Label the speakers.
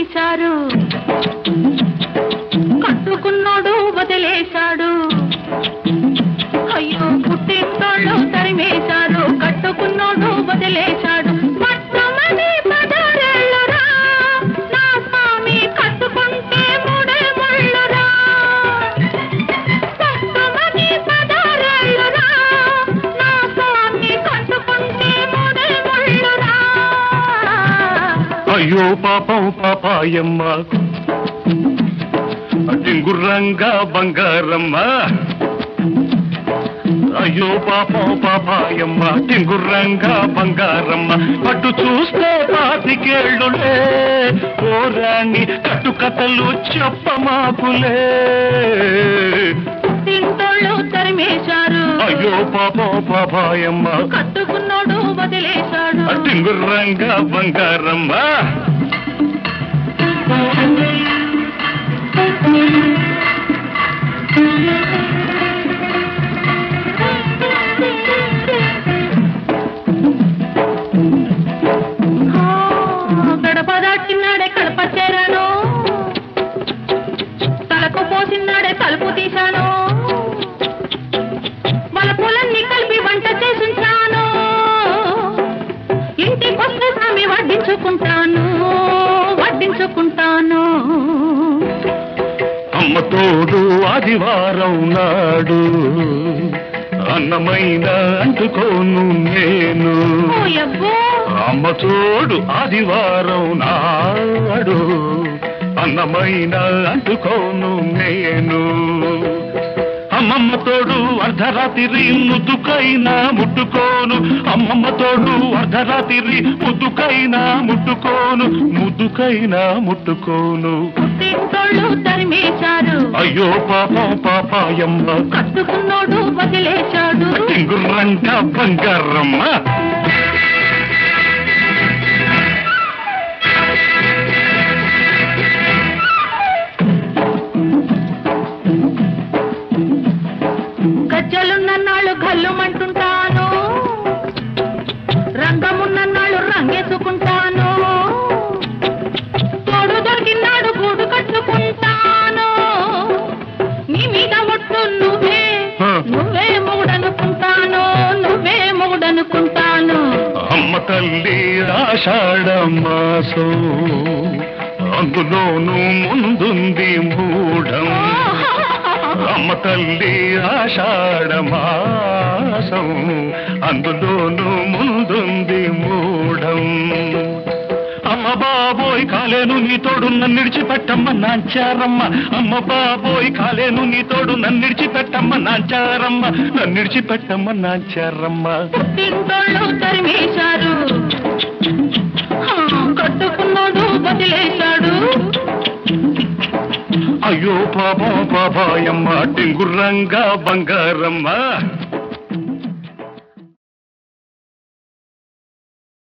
Speaker 1: తరిమేశారు కట్టుకున్నోడు వదిలేశాడు అయ్యో పుట్టింటోళ్ళు తరిమేశారు కట్టుకున్నోడు వదిలేశాడు పట్టమని పదరేళ్ళురా నా స్వామి కట్టుకుంటే మూడే ముళ్ళురా పట్టమని పదరేళ్ళురా నా స్వామి కట్టుకుంటే మూడే ముళ్ళురా
Speaker 2: అయ్యో పాపం పాపాయమ్మ టింగుర్రంగా బంగారమ్మ అయ్యో పాపం పాపాయమ్మ టింగుర్రంగా బంగారమ్మ పట్టు చూస్తే పాతికేళ్ళులే ఓరాణి కట్టుకథలు చెప్పమాకులే
Speaker 1: తింటోళ్ళు తరిమేశారు
Speaker 2: అయ్యో పాపం పాపాయమ్మ
Speaker 1: కట్టుకున్నోడు వదిలేశాడు
Speaker 2: టింగుర్రంగా బంగారమ్మ
Speaker 1: ఆ, గడప దాటినాడే కడప చేరాను తలకు పోసినాడే తలుపు తీశాను వలపులన్నీ కలిపి వంట చేసుంటాను ఇంటికొస్తే స్వామి వడ్డించుకుంటాను వడ్డించుకుంటాను
Speaker 2: అమ్మ తోడు ఆదివారం నాడు అన్నమైన అంటుకోను నేను
Speaker 1: ఓ యబ్బో
Speaker 2: అమ్మ తోడు ఆదివారం నాడు అన్నమైన అంటుకోను నేను అమ్మమ్మ తోడు అర్ధరాత్రి ముద్దుకైనా ముట్టుకోను అమ్మమ్మ తోడు అర్ధరాత్రి ముద్దుకైనా ముట్టుకోను ముద్దుకైనా ముట్టుకోను
Speaker 1: పుట్టింటోళ్ళు తరిమేశారు
Speaker 2: అయ్యో పాపం పాపాయమ్మ
Speaker 1: కట్టుకున్నోడు వదిలేశాడు
Speaker 2: టింగుర్రంట బంగారమ్మ
Speaker 1: గజ్జలున్నన్నాళ్ళు గల్లుమంటుంటాను రంగమున్నన్నాళ్ళు రంగేసుకుంటాను తోడు దొరికినాడు గూడు కట్టుకుంటాను నీ మీద ఒట్టు నువ్వే
Speaker 2: హ.
Speaker 1: నువ్వే మొగుడనుకుంటాను నువ్వే మొగుడనుకుంటాను
Speaker 2: అమ్మ తల్లి ఆషాఢ మాసం అందులోనూ ముందుంది మూఢం అమ్మ తల్లి ఆషాఢ మాసం అందులోనూ ముందుంది మూఢం అమ్మ బాబోయ్ కాలేను నీ తోడు నన్ను విడిచిపెట్టమ్మ నాంచారమ్మ అమ్మ బాబోయ్ కాలేను నీ తోడు నన్ను విడిచిపెట్టమ్మ నాంచారమ్మ నన్ను విడిచిపెట్టమ్మ నాంచారమ్మ
Speaker 1: పుట్టింటోళ్ళు తరిమేశారు హా, కట్టుకున్నోడు వదిలేశాడు
Speaker 2: అయ్యో పాపం పాపాయమ్మ టింగుర్రంగా బంగారమ్మ